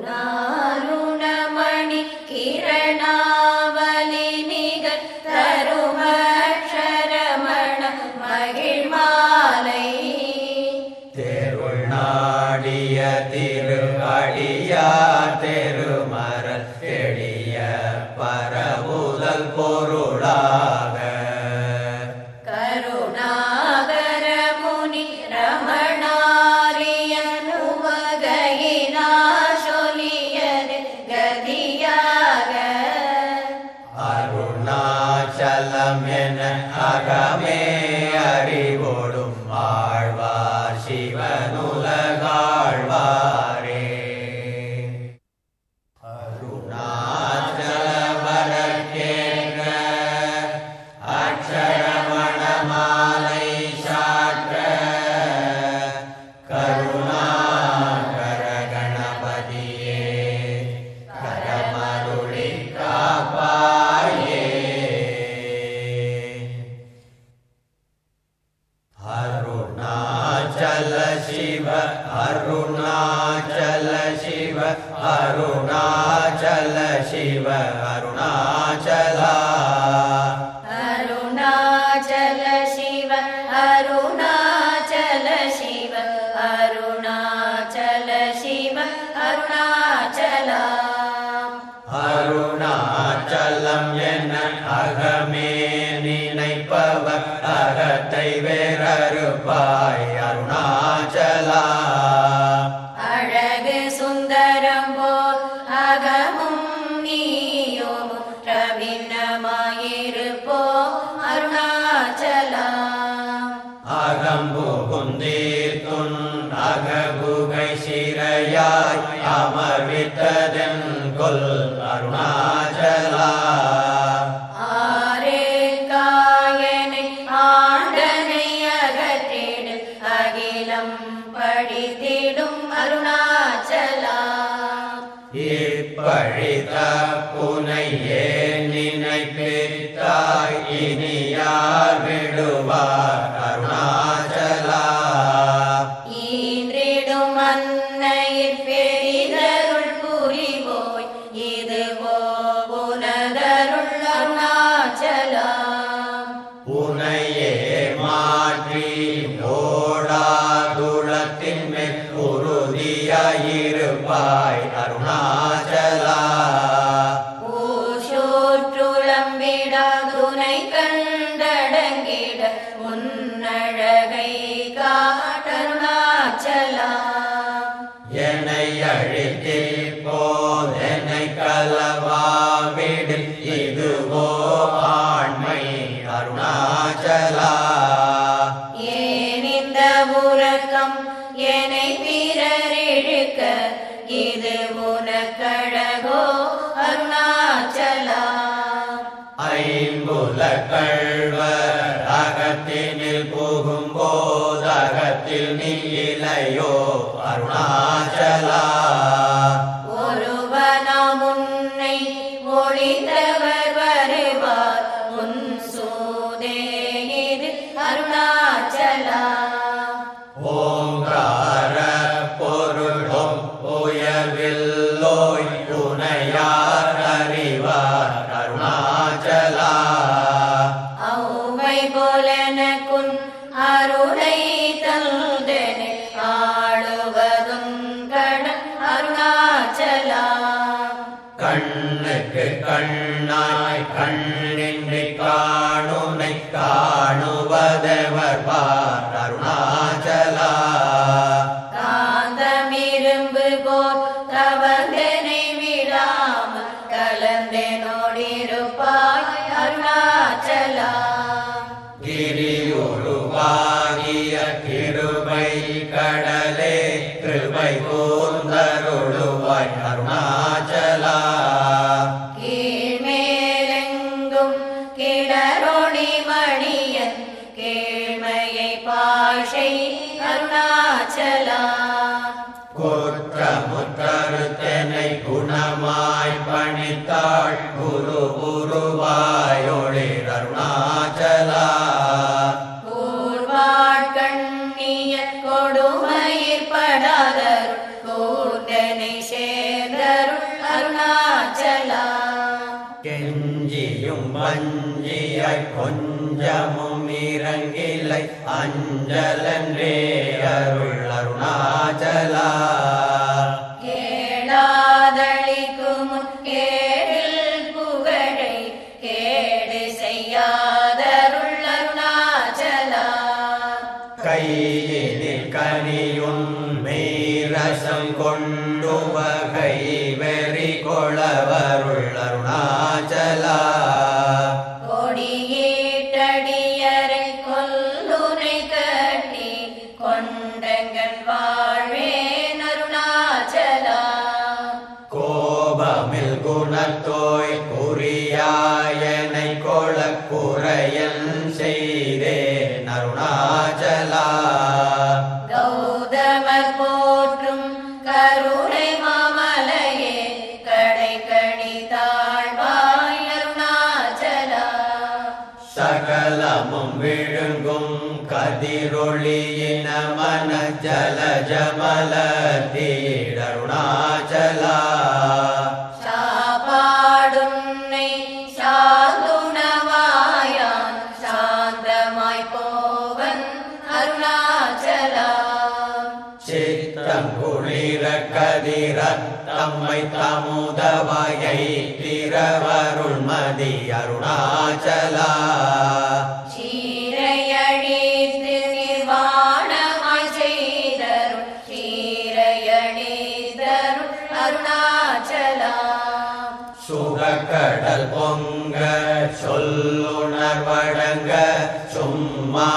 கருணாருணமணி கிரணாவலி நிகர் தருமக்ஷரமண மகிழ்மாலை தேருள் நாடிய திரு அடியா தெருமரல் எளிய பரவுதல் பொருளாக கருணாகர முனி ரமணாரியனுவகையினா சொல்லியது கதியாக அருணாச்சலம் என அகமே அறிவோடும் ஆழ்வார் சிவனுலகாழ்வாரே அருணாச்சலவரக்கேற்ற அக்ஷரமணமாலை சாற்ற கருணாகர கணபதியே கரமருளி காப்பாயே அருணாச்சல சிவ அருணாச்சல சிவ அருணாச்சல சிவ அருணாச்சலா அருணாச்சல சிவ அருணாச்சல சிவ அருணாச்சல சிவ அருணாச்சலா அருணாச்சலம் என அகமே நினைப்பவர் அகத்தை வேறறுப்பாய் அருணாச்சலா அழகு சுந்தரம் போல் அகமும் நீயும் ரவின்னமாயிருப்போ அருணாச்சலா அகம்பு குந்தீர்த்துன் அககுகை சிறையாய் அமர்வித்ததென் கொல் அருணாச்சலா ஆரே காயனை ஆண்டனை அகற்றிடு அகிலம் படித்திடும் அருணாச்சலா இப்பழித்த புனை ஏன் நினைப்பித்தாய் இனி யார் விடுவார் அருணாச்சலா ஈன்றிடும் அன்னையில் பெரிதருள் புரிவோய் இதுவோ உனதருள் அருணாச்சலா உனையே மாற்றி ஓடாதுளத்தின் மேல் உறுதியாயிருப்பாய் அருணாச்சலா ஊஷோற்றுளம் விடாதுனை கண்டடங்கிட உன்னழகை காட்டருணாச்சலா என்னை அழித்தி போதென்னை கலவாவிடு இதுவோ ஆண்மை அருணாச்சலா ஏன் இந்த உறக்கம் என்னை பிறர் இழுக்க இது உனக்கழகோ அருணாச்சலா ஐம்புல கழ்வர் அகத்தினில் புகும்போது அகத்தில் நீ இலையோ அருணாச்சலா ஒருவனாம் உன்னை ஒளிந்தவர் வருவார் உன் சூதே இது அருணாச்சலா ஓங்கார பொருளும் உயர்வில்லோய் உனையார் அறிவார் அருணாச்சலா ஔவை போலனக்குன் அருளை தந்தனை ஆளுவதும் கடன் அருணாச்சலா கண்ணுக்கு கண்ணாய் கண்ணின்றி காணுனை காணுவதவர் பார் அருணாச்சலா காந்தமிரும்பு போல் கவர்ந்தனை விடாமல் கலந்தனோடிருப்பாய் அருணாச்சலா கிரியுருவாகிய கிருபை கடலே கிருபை கூர்ந்தருளுவாய் அருணாச்சலா கீழ்மேலெங்கும் கிடரொளி மணியன் கீழ்மையை பாஷை அருணாச்சலா குற்றமுற்றறுத்தனை குணமாய் பணித்தாள் குரு குருவாயொளிர் அருணாச்சலா கூர்வாழ்கண்ணிய கொடுமயிர் படாதருள் கூர்ந்தனை சேர் நீயும் வஞ்சியாய் கொஞ்சமும் இறங்கிலை அஞ்சலன்றே அருள் அருணாச்சலா கேளாதளிக்கும் கேடில் புகழை கேடு செய்யாதருள் அருணாச்சலா கையினில் கனியும் மெய்ரசம் கொண்டு வகை வெறி கொளவருள் அருணாச்சலா கொடியேட்டடியரை கொல்லுனை கட்டி கொண்டங்கள் வாழ்வேன் அருணாச்சலா கோபமில் குணத்தோய் குறியாயனை கொள குறையன் செய்தே அருணாச்சலா கௌதமர் போற்றும் கருணை மாமலையே கடை கடி தாழ்வாய் அருணாச்சலா சகலமும் விழுங்கும் கதிரொளியின மன ஜல ஜமல தீடருணாச்சலா சாப்பாடுன்னை சாந்துணவாயான் சாந்தமாய் போவன் அருணாச்சலா சித்தம் குளிர கதிர தம்மை தமுதவாயை திரவருள் மதி அருணாச்சலா சீரையழித்து நிர்வாணமாய் செய்தருள் சீரையழிதருள் அருணாச்சலா சுகக்கடல் பொங்க சொல்லுணர்வடங்க சும்மா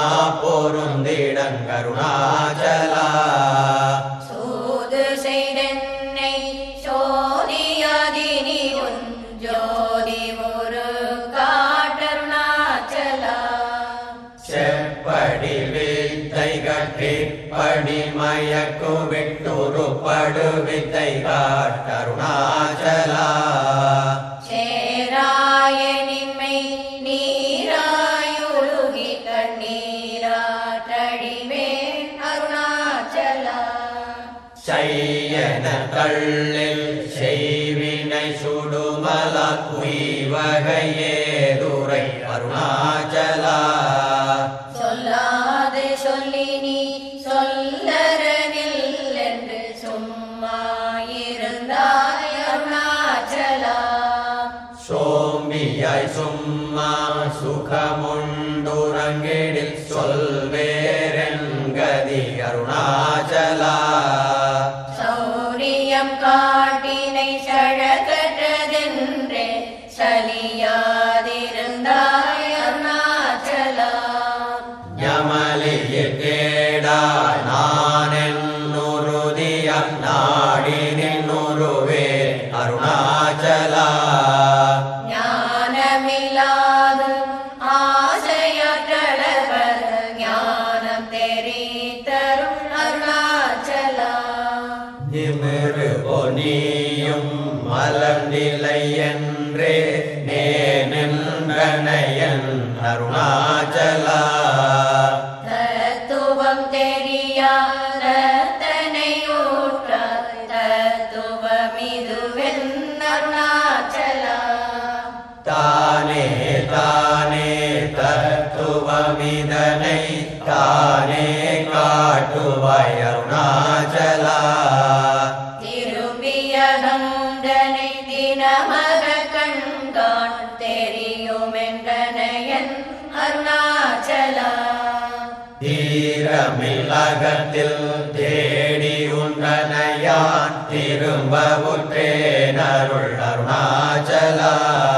பொருந்திடங்கருணாச்சலா சூது செய்தென்னை சோதியாதினி உன் ஜோதி ஒரு காட்டருணாச்சலா செப்படி வித்தை கட்டிப்படி மயக்கு விட்டுரு படு வித்தை காட்டருணாச்சலா சேராயனின்மை நீராயுருகி கண்ணீராட்டடிவேன் அருணாச்சலா செய்யன தள்ளில் செய்வினை சுடுமல உய்வகையேதுரை அருணாச்சலா சொல்லாது சொல்லி நீ சொல்லரனில் என்று சும்மா இருந்தாய் அருணாச்சலா சோம்பியாய் சும்மா சுகமுண்டுறங்கிடில் சொல்வேரெங்கதி அருணாச்சலா சௌரியம் காட்டினை சழகற்றதென்றே சலியாதிருந்தாய் அருணாச்சலா யமலியில் கேடா நானென்னுருதிய நாடி நின்னுருவே அருணாச்சலா ஞானமில்லாது ஆசையற்றளவர் ஞானம் தெரித்தரும் அருணாச்சலா நிமிரு பொனியும் மலர்நிலை என்றே நேனென்றனையன் அருணாச்சலா தத்துவம் தெரியாத தனை ஊற்றார் தத்துவமிதுவென் அருணாச்சலா தானே தானே தத்துவமிதனை தானே காட்டுவாய் அருணாச்சலா திரும்பிய கந்தனை தினமக கண்கான் தெரியுமென்றனையன் அருணாச்சலா தீரமில்லகத்தில் தேடி உன்றனையான் திரும்ப உற்றேன் அருள் அருணாச்சலா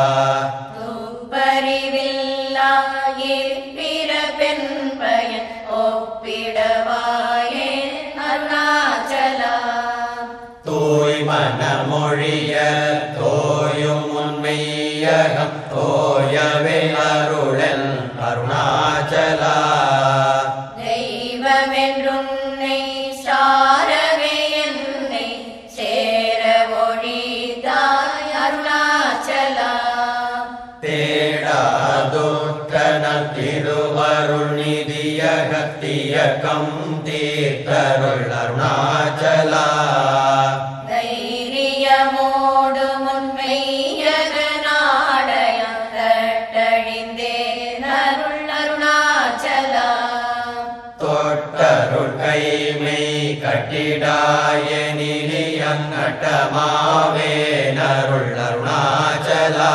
துப்பறிவில்லா இப்பிற பெண் பயன் ஒப்பிடவாயே அருணாச்சலா தூய் மனமொழிய தோயும் உண்மையகம் தோயவே அருளன் அருணாச்சலா தெய்வமென்றுன்னை சாரவே என்னை சேர ஒழித்தாய் அருணாச்சலா தேடாதோற்றன திருவருள் நிதியகத்தியக்கம் தீர்த்தருள் அருணாச்சலா தைரியமோடு முன்மையக நாடயம் நட்டமாவே நருள் அருணாச்சலா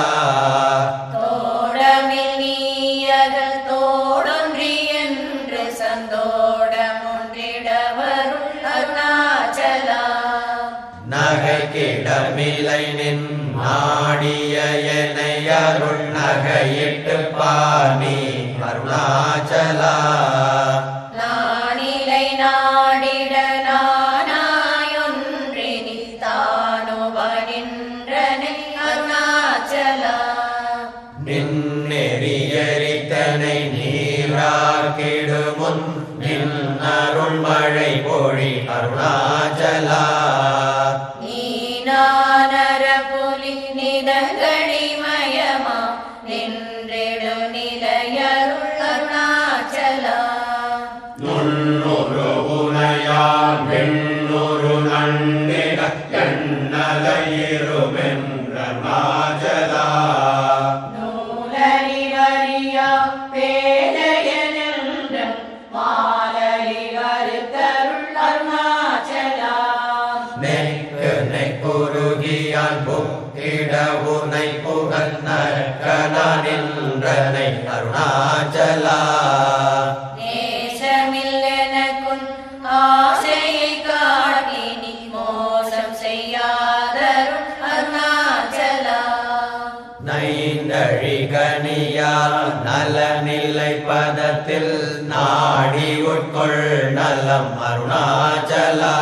தோடமில் நீயகல் தோடொன்றி என்று சந்தோடமொன்றிடவருள் அருணாச்சலா நகைக்கிடமில்லை நின் நாடிய என்னை அருள் நகையிட்டு பாணி அருணாச்சலா நானிலை நாடிட நானாயொன்றினி தானுவனின்றனை அருணாச்சலா நின்னெறியரித்தனை நீராக்கிடுமுன் நின் அருள் மழை பொழி அருணாச்சலா நீனானர புலி நிதங்களிமயமா நின்றிடு நிலையருள் அருணாச்சலா நுண்ணுரு உனையான் வெண்ணுரு நண்டிட எண்ணலையிருமென்ற நாஜலா நூலறிவறியா பேதையனென்ற மாலறிவருத்தருள் அருணாச்சலா நெக்கு நெக்குருகியான் புக்கிட உனை புகழ் நற்கனின்றனை அருணாச்சலா நேசமில்லெனக்குன் ஆசையை காட்டி நீ மோசம் செய்யாதருள் அருணாச்சலா நைந்தழிகனியா நலநிலை பதத்தில் நாடி உட்கொள் நலம் அருணாச்சலா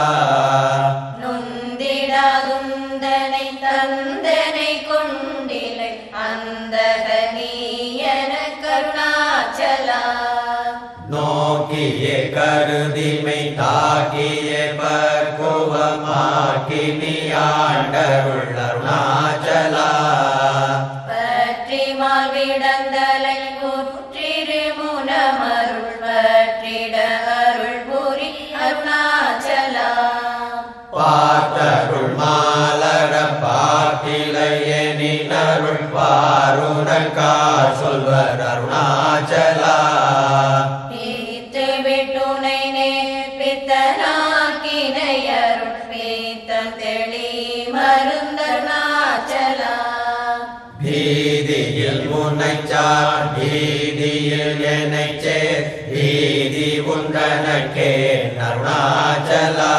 நொந்திடாதுந்தனை தந்தனை கொண்டிலை அந்த நீயன கருணாச்சலா நோக்கிய கருதிமை தாக்கிய பக்குவமாக்கி நீ ஆண்டருள் அருணாச்சலா பற்றி மால்விடந்தலை முற்றிரு முனமருள் பற்றிட அருள் புரி அருணாச்சலா பார்த்தருள் மாலர பாட்டிலையனினருள் பாருணக்கா சொல்வர் அருணாச்சலா பிரித்து விட்டுனை நேர்பித்தனாக்கினை அருள் பீத்தம் தெளி மருந்தருணாச்சலா பீதியில் முனைச்சார் பீதியில் என்னைச் சேர் பீதி உண்டனக்கே அருணாச்சலா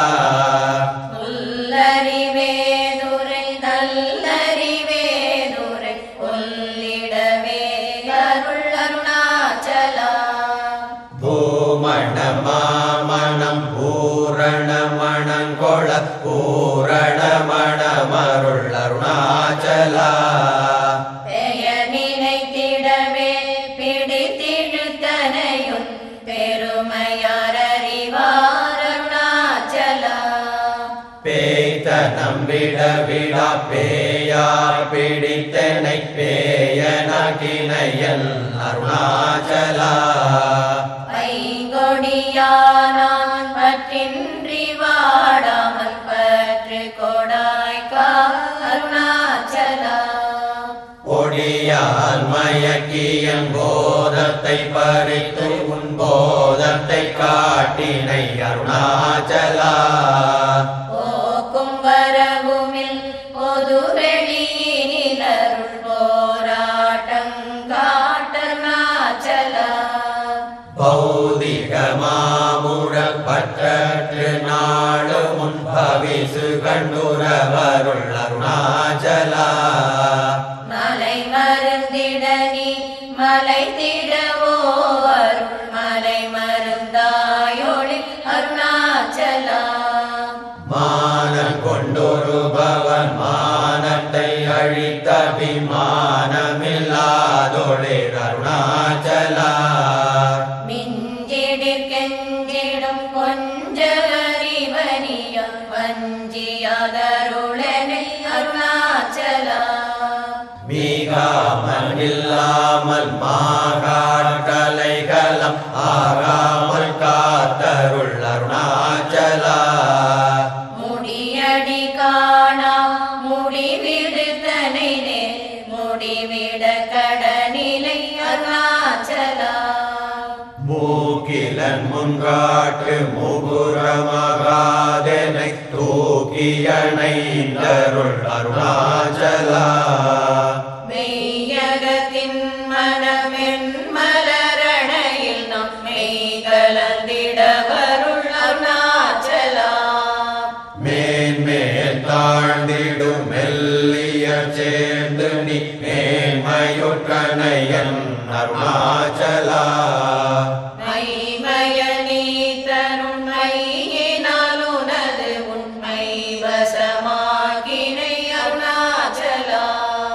உள்ளறிவேதுரை நல்லறிவேதுரை கொல்லிடவே அருள் அருணாச்சலா பூமண மாமணம் பூரண மணங்கொள பூரண மணமருள் அருணாச்சலா பெயர் நினைத்திடவே பிடித்திழுத்தனையும் பெருமையார் அறிவார் அருணாச்சலா பேய்த்த நம்பிட விடா பேயார் பிடித்தனை பேயனகினையன் அருணாச்சலா ஐங்கொடியானான் பற்றின்றி வாடாமல் பற்று கொடாய்க்கா அருணாச்சலா கொடியால் மயக்கியன் போதத்தை பறித்து உன் போதத்தை காட்டினை அருணாச்சலா போக்கும் வரவுமில் பொது வெளியினில் அருள் போராட்டம் காட்டருணாச்சலா பௌதிக மாமுழப்பற்று நாடு முன் பவிசு கண்டுரவருள் அருணாச்சலா மலை மருந்திட நீ மலை திடவோ அருள் மலை மருந்தாயொளி அருணாச்சலா மான கொண்டொருபவன் மானத்தை அழித்த விமானமில்லாதொழிர் அருணாச்சலா மிஞ்சிடிற் கெஞ்சிடும் கொஞ்சவரிவனிய வஞ்சியாதருளனை அருணாச்சலா மீகாமல் இல்லாமல் மாகாட்டலைகளம் ஆகாமல் காத்தருள் அருணாச்சலா முடியடி காணா முடிவிடுத்தனை நேர் முடிவிட கடனிலை அருணாச்சலா மூக்கிலன் முன்காட்டு முகுரமகாதனை தூக்கி தூக்கியணைந்தருள் அருணாச்சலா மெய்யகத்தின் மனமென் மலரணையில் நாம் மெய் கலந்திட வருள் அருணாச்சலா மேன்மேல் தாழ்ந்திடும் மெல்லிய சேர்ந்து நீ மேன்மையுற்றனையன் அருணாச்சலா மைமய நீ தரும் மையினால் உனது உண்மை வசமாகினை அருணாச்சலா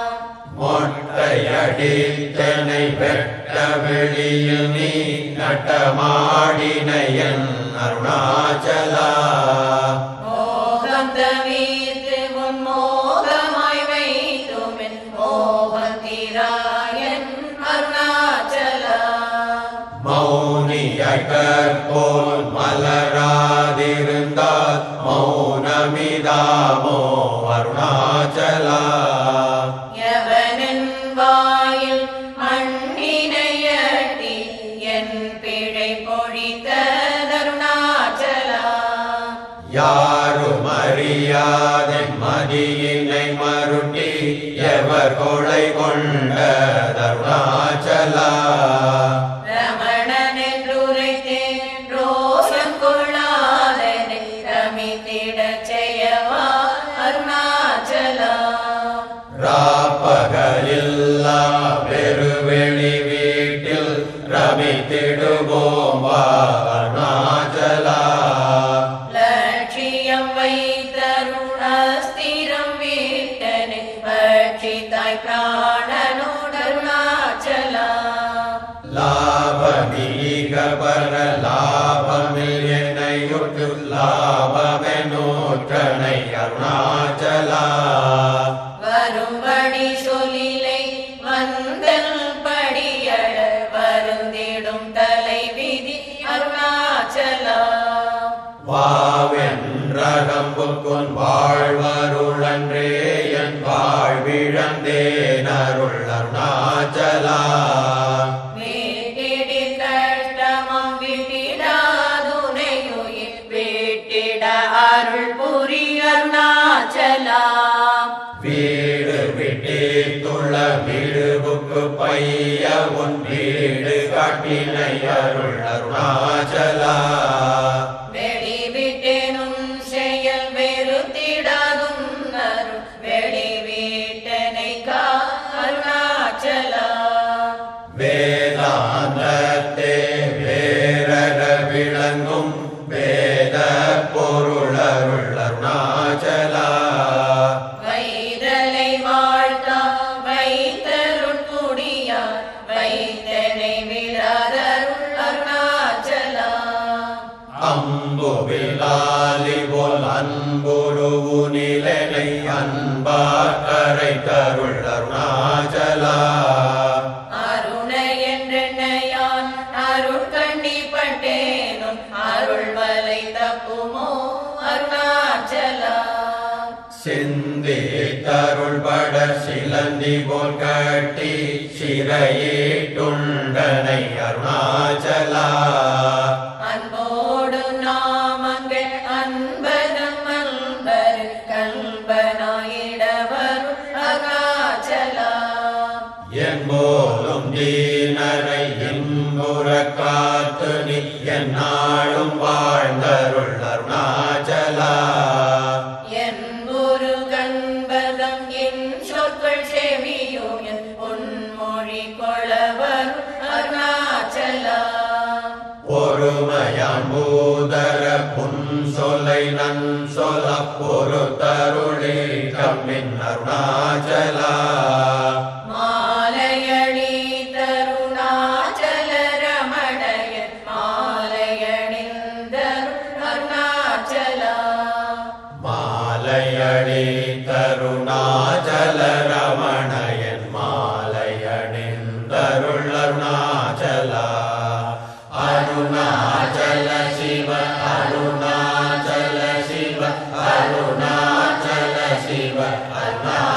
மொட்டையடித்தனை வெட்ட வெளியில் நீ நட்டமாடினையன் அருணாச்சலா மோகம் தவிர்த்து உன் மோகமாய் வைத்துமென் மோகந்திராயன் அருணாச்சலா மௌனியாய் கற்போல் மலராதிருந்தால் மௌனமிதாமோ அருணாச்சலா எவனின் வாயில் மண்ணினையட்டி என் பிழை பொழித்த தருணாச்சலா யாரும் அறியாத மதியினை மருட்டி எவர் கொலை கொண்ட தருணாச்சலா ரமணன் என்றுரைத்தேன் ரோஷம் கொள்ளாதனை ரமித்திடச் செய்யவா அருணாச்சலா ராப்பகலில்லா பெருவெளி வீட்டில் ரமித்திடுவோம் வா அருணாச்சலா லட்சியம் வைத்தருணஸ்திரம் வீட்டனை பட்சித்தாய் பிராணனோடருணாச்சலா லாபமீக பர லாபமில் என்னையுற்று லாபமெனூற்றனை அருணாச்சலா வரும்படி சொல்லிலை வந்தல் படியட வருந்திடும் தலை விதி அருணாச்சலா வாவென்றகம்புக்குன் வாழ்வருளன்றே என் வாழ்விழந்தேன் அருள் அருணாச்சலா வீட்டிடி கஷ்டமம் விட்டிடாதுனையுயிர் வீட்டிட அருள் புரி அருணாச்சலா வீடு விட்டேத்துள்ள வீடுவுக்கு பைய உன் வீடு காட்டினை அருள் அருணாச்சலா வெளி விட்டேனும் செயல் வெறுத்திடாதும் அருள் வெளி வீட்டனை கா அருணாச்சலா வேதாந்தத்தே வேரட விளங்கும் வேத பொருளருள் அருணாச்சலா வைதலை வாழ்த்தா வைத்தருள் குடியார் வைத்தனை விழாதருள் அருணாச்சலா அம்புவிலாலி போல் அன்புருவு நிலனை அன்பாக்கரை தருள் அருணாச்சலா அருண என்றென்னையான் அருள் கண்டிப்பட்டேனும் அருள் வலை தப்புமோ அருணாச்சலா சிந்தி தருள் பட சிலந்தி போல் கட்டி சிறையீட்டுண்டனை அருணாச்சலா அன்போடு நாமங்கள் அன்பதம் அன்பர் கல்பனாயிடவரும் அருணாச்சலா என்போலும் தீனரை இன்புற காத்து நீ என்னாலும் வாழ்ந்தருள் அருணாச்சலா என் குரு கண்பதம் என் சொற்கள் செவியும் என் பொன்மொழி கொளவர் அருணாச்சலா பொறுமையம்பூதர புன் சொல்லை நன் சொல்ல பொறுத்தருளே கம்மின் அருணாச்சலா மாலையணி தருணாச்சல ரமணய மாலையணிந்தருள் அருணாச்சலா மாலையடி தருணாச்சல ரமணயன் மாலையணிந்தருள் அருணாச்சலா அருணாச்சல சிவ அருணாச்சல சிவ அருணாச்சல சிவ அருணா